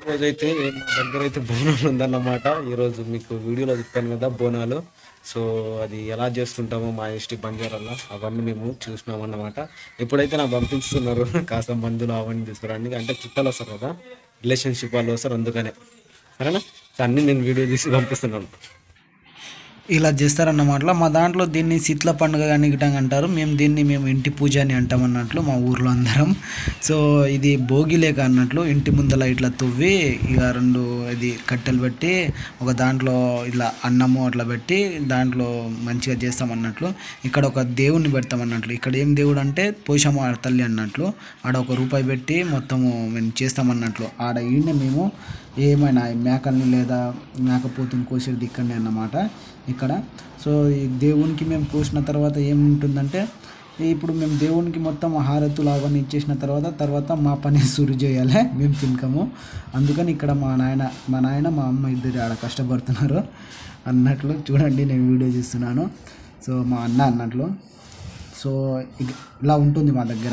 ఈరోజు అయితే మా దగ్గర అయితే బోనాలు ఉందన్నమాట ఈరోజు మీకు వీడియోలో చెప్పాను కదా బోనాలు సో అది ఎలా చేసుకుంటామో మా ఎస్టీ బంజారాల్లో అవన్నీ మేము చూసినాం అన్నమాట ఇప్పుడైతే నాకు పంపిస్తున్నారు కాస్త మందులు అవన్నీ తీసుకురండి అంటే చుట్టాలు వస్తారు కదా రిలేషన్షిప్ వాళ్ళు వస్తారు అందుకనే సరేనా సో అన్నీ నేను వీడియో తీసి పంపిస్తున్నాను ఇలా చేస్తారన్నమాట మా దాంట్లో దీన్ని శీతల పండుగ అని గిట్టంగా అంటారు మేము దీన్ని మేము ఇంటి పూజ అని అంటాం అన్నట్లు మా ఊర్లో అందరం సో ఇది భోగి లేక అన్నట్లు ఇంటి ముందల ఇట్లా తువ్వి ఇక రెండు ఇది కట్టెలు పెట్టి ఒక దాంట్లో ఇట్లా అన్నము అట్లా పెట్టి దాంట్లో మంచిగా చేస్తాం అన్నట్లు ఇక్కడ ఒక దేవుణ్ణి పెడతాం అన్నట్లు ఇక్కడ ఏం దేవుడు అంటే పోషమ్మ తల్లి అన్నట్లు ఆడ ఒక రూపాయి పెట్టి మొత్తము మేము చేస్తామన్నట్లు ఆడ ఈయన మేము ఏమైనా మేకల్ని లేదా మేకపోతుని కోసేది ఇక్కడనే అన్నమాట ఇక్కడ సో ఈ దేవునికి మేము కోసిన తర్వాత ఏముంటుందంటే ఇప్పుడు మేము దేవునికి మొత్తం హారతులు అవన్నీ ఇచ్చేసిన తర్వాత తర్వాత మా పని సురు చేయాలి మేము తినకము అందుకని ఇక్కడ మా నాయన మా నాయన మా అమ్మ ఇద్దరు ఆడ కష్టపడుతున్నారు అన్నట్లు చూడండి నేను వీడియో చూస్తున్నాను సో మా అన్న అన్నట్లు సో ఇక- ఇలా ఉంటుంది మా దగ్గర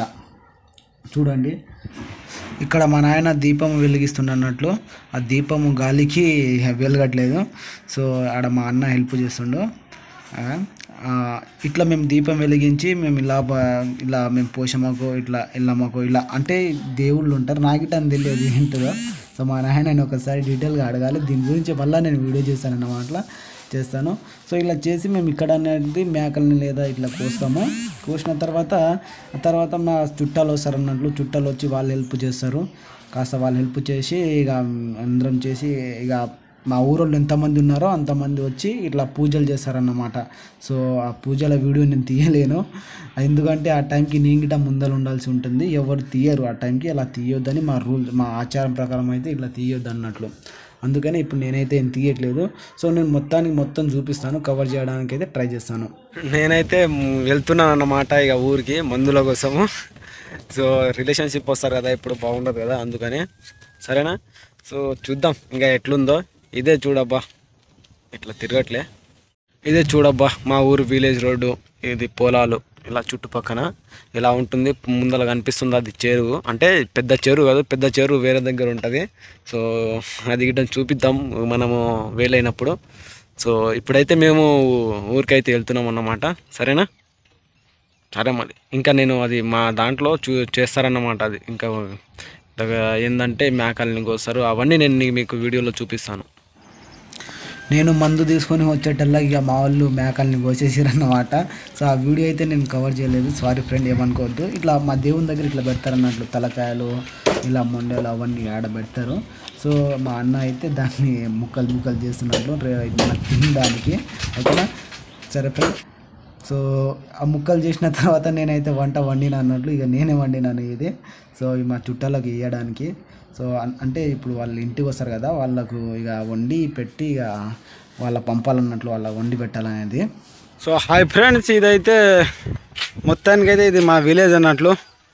చూడండి ఇక్కడ మా నాయన దీపం వెలిగిస్తున్నట్లు ఆ దీపము గాలికి వెలగట్లేదు సో ఆడ మా అన్న హెల్ప్ చేస్తుండు ఆ, ఆ, ఇట్లా మేము దీపం వెలిగించి మేము ఇలా బ- ఇలా మేము పోషమ్మకు ఇట్లా ఎల్లమ్మకు ఇలా అంటే దేవుళ్ళు ఉంటారు నాకిట అని తెలియదు ఏంటో సో మా నాయన నేను ఒకసారి డీటెయిల్గా అడగాలి దీని గురించి మళ్ళీ నేను వీడియో చేస్తాను అన్నమాట చేస్తాను సో ఇలా చేసి మేము ఇక్కడ అనేది మేకల్ని లేదా ఇట్లా కోస్తాము కోసిన తర్వాత ఆ తర్వాత మా చుట్టాలు వస్తారు అన్నట్లు చుట్టాలు వచ్చి వాళ్ళు హెల్ప్ చేస్తారు కాస్త వాళ్ళు హెల్ప్ చేసి ఇక అందరం చేసి ఇక మా ఊరోళ్ళు ఎంతమంది ఉన్నారో అంతమంది వచ్చి ఇట్లా పూజలు చేస్తారన్నమాట సో ఆ పూజల వీడియో నేను తీయలేను ఎందుకంటే ఆ టైంకి నేను గిట్ట ముందర ఉండాల్సి ఉంటుంది ఎవరు తీయరు ఆ టైంకి అలా తీయొద్దని మా రూల్ మా ఆచారం ప్రకారం అయితే ఇట్లా తీయొద్దు అన్నట్లు అందుకని ఇప్పుడు నేనైతే ఏం తీయట్లేదు సో నేను మొత్తానికి మొత్తం చూపిస్తాను కవర్ చేయడానికి అయితే ట్రై చేస్తాను నేనైతే మ్, వెళ్తున్నాను అన్నమాట ఇక ఊరికి మందుల కోసము సో రిలేషన్షిప్ వస్తారు కదా ఇప్పుడు బాగుండదు కదా అందుకని సరేనా సో చూద్దాం ఇంకా ఎట్లుందో ఇదే చూడబ్బా ఇట్లా తిరగట్లే ఇదే చూడబ్బా మా ఊరు విలేజ్ రోడ్డు ఇది పొలాలు ఇలా చుట్టుపక్కన ఇలా ఉంటుంది ముందర కనిపిస్తుంది అది చెరువు అంటే పెద్ద చెరువు కాదు పెద్ద చెరువు వేరే దగ్గర ఉంటుంది సో అది గిట్ట చూపిద్దాం మనము వేలైనప్పుడు సో ఇప్పుడైతే మేము ఊరికైతే వెళ్తున్నాం అన్నమాట సరేనా సరే మరి ఇంకా నేను అది మా దాంట్లో చూ చేస్తారన్నమాట అది ఇంకా దగ్గ- ఏంటంటే మేకల్ని కోస్తారు అవన్నీ నేను నీ- మీకు వీడియోలో చూపిస్తాను నేను మందు తీసుకొని వచ్చేటల్లా ఇక మా వాళ్ళు మేకల్ని కోసేసారన్నమాట సో ఆ వీడియో అయితే నేను కవర్ చేయలేదు సారీ ఫ్రెండ్ ఏమనుకోవద్దు ఇట్లా మా దేవుని దగ్గర ఇట్లా పెడతారన్నట్లు తలకాయలు ఇలా మొండలు అవన్నీ ఆడ పెడతారు సో మా అన్న అయితే దాన్ని ముక్కలు ముక్కలు చేస్తున్నట్లు రే- మనకు తినడానికి ఓకేనా సరే ఫ్రెండ్ సో ఆ ముక్కలు చేసిన తర్వాత నేనైతే వంట వండినా అన్నట్లు ఇక నేనే వండినాను ఇది సో ఇవి మా చుట్టాలకు ఇవ్వడానికి సో అన్- అంటే ఇప్పుడు వాళ్ళు ఇంటికి వస్తారు కదా వాళ్ళకు ఇక వండి పెట్టి ఇక వాళ్ళ పంపాలన్నట్లు వాళ్ళ వండి పెట్టాలనేది సో హాయ్ ఫ్రెండ్స్ ఇదైతే మొత్తానికైతే ఇది మా విలేజ్ అన్నట్లు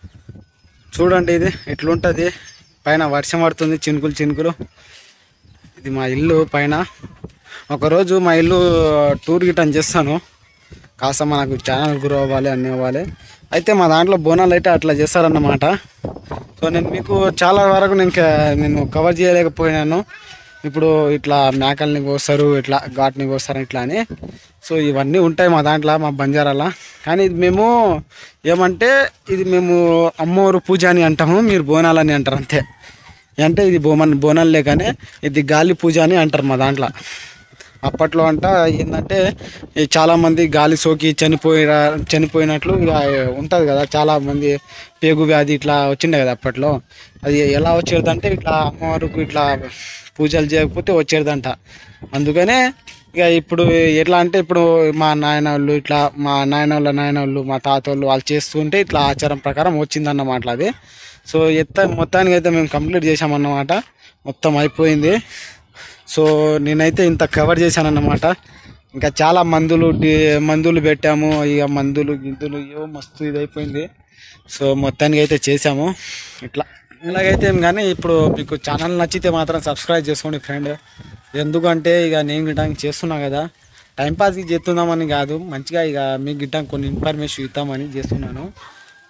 చూడండి ఇది ఎట్లుంటుంది పైన వర్షం పడుతుంది చినుకులు చినుకులు ఇది మా ఇల్లు పైన ఒకరోజు మా ఇల్లు టూర్ గిటన్ చేస్తాను కాస్త మనకు ఛానల్ గ్రో అవ్వాలి అన్నీ అవ్వాలి అయితే మా దాంట్లో బోనాలు అయితే అట్లా చేస్తారన్నమాట సో నేను మీకు చాలా వరకు నేను క- నేను కవర్ చేయలేకపోయినాను ఇప్పుడు ఇట్లా మేకల్ని కోస్తారు ఇట్లా ఘాట్ని కోస్తారు ఇట్లా అని సో ఇవన్నీ ఉంటాయి మా దాంట్లో మా బంజారాల కానీ ఇది మేము ఏమంటే ఇది మేము అమ్మవారు పూజ అని అంటాము మీరు బోనాలని అంటారు అంతే అంటే ఇది బోమన్ బోనాలు లేకనే ఇది గాలి పూజ అని అంటారు మా దాంట్లో అప్పట్లో అంట ఏంటంటే ఈ చాలా మంది గాలి సోకి చనిపోయి చనిపోయినట్లు ఇక ఉంటుంది కదా చాలా మంది పేగు వ్యాధి ఇట్లా వచ్చిండే కదా అప్పట్లో అది ఎలా వచ్చేదంటే ఇట్లా అమ్మవారికి ఇట్లా పూజలు చేయకపోతే వచ్చేదంట అందుకనే ఇక ఇప్పుడు ఎట్లా అంటే ఇప్పుడు మా నాయన వాళ్ళు ఇట్లా మా నాయన వాళ్ళ నాయన వాళ్ళు మా తాత వాళ్ళు వాళ్ళు చేస్తుంటే ఇట్లా ఆచారం ప్రకారం వచ్చిందన్నమాట అది సో ఎత్త మొత్తానికి అయితే మేము కంప్లీట్ చేసామన్నమాట మొత్తం అయిపోయింది సో నేనైతే ఇంత కవర్ చేశానన్నమాట ఇంకా చాలా మందులు డి- మందులు పెట్టాము ఇక మందులు గిందులు ఏవో మస్తు ఇది అయిపోయింది సో మొత్తానికి అయితే చేసాము ఇట్లా ఇలాగైతే ఏం కానీ ఇప్పుడు మీకు ఛానల్ నచ్చితే మాత్రం సబ్స్క్రైబ్ చేసుకోండి ఫ్రెండ్ ఎందుకంటే ఇక నేను గిట్టానికి చేస్తున్నా కదా టైంపాస్కి చేస్తున్నామని కాదు మంచిగా ఇక మీకు గిట్టానికి కొన్ని ఇన్ఫర్మేషన్ ఇద్దామని చేస్తున్నాను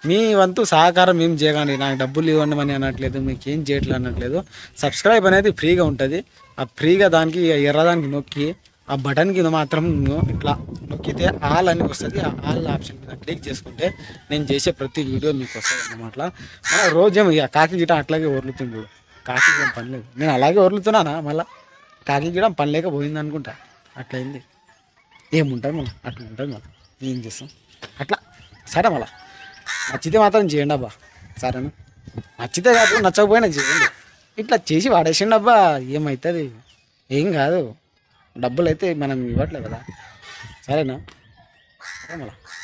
మీ వంతు సహకారం ఏం చేయకండి నాకు డబ్బులు ఇవ్వండి అని అనట్లేదు మీకు ఏం చేయట్లేదు అనట్లేదు సబ్స్క్రైబ్ అనేది ఫ్రీగా ఉంటుంది ఆ ఫ్రీగా దానికి ఎర్రదానికి నొక్కి ఆ బటన్ కింద మాత్రం ను- ఇట్లా నొక్కితే ఆల్ అని వస్తుంది ఆ ఆల్ ఆప్షన్ మీద క్లిక్ చేసుకుంటే నేను చేసే ప్రతి వీడియో మీకు వస్తుంది అన్నమాట మన రోజేమో ఇక కాకి గిట అట్లాగే ఒర్లుతుంది చూడు కాకి ఏం పని లేదు నేను అలాగే ఒర్లుతున్నానా మళ్ళీ కాకి గిడ పని లేక పోయింది అనుకుంటా అట్లయింది ఏముంటుంది మళ్ళీ అట్లా ఉంటుంది మళ్ళీ ఏం చేస్తాం అట్లా సరే మళ్ళీ నచ్చితే మాత్రం చేయండి అబ్బా సరేనా నచ్చితే కాదు నచ్చకపోయినా చేయండి ఇట్లా చేసి వాడేసిండి అబ్బా ఏమవుతుంది ఏం కాదు డబ్బులు అయితే మనం ఇవ్వట్లేదు కదా సరేనా సరే మళ్ళీ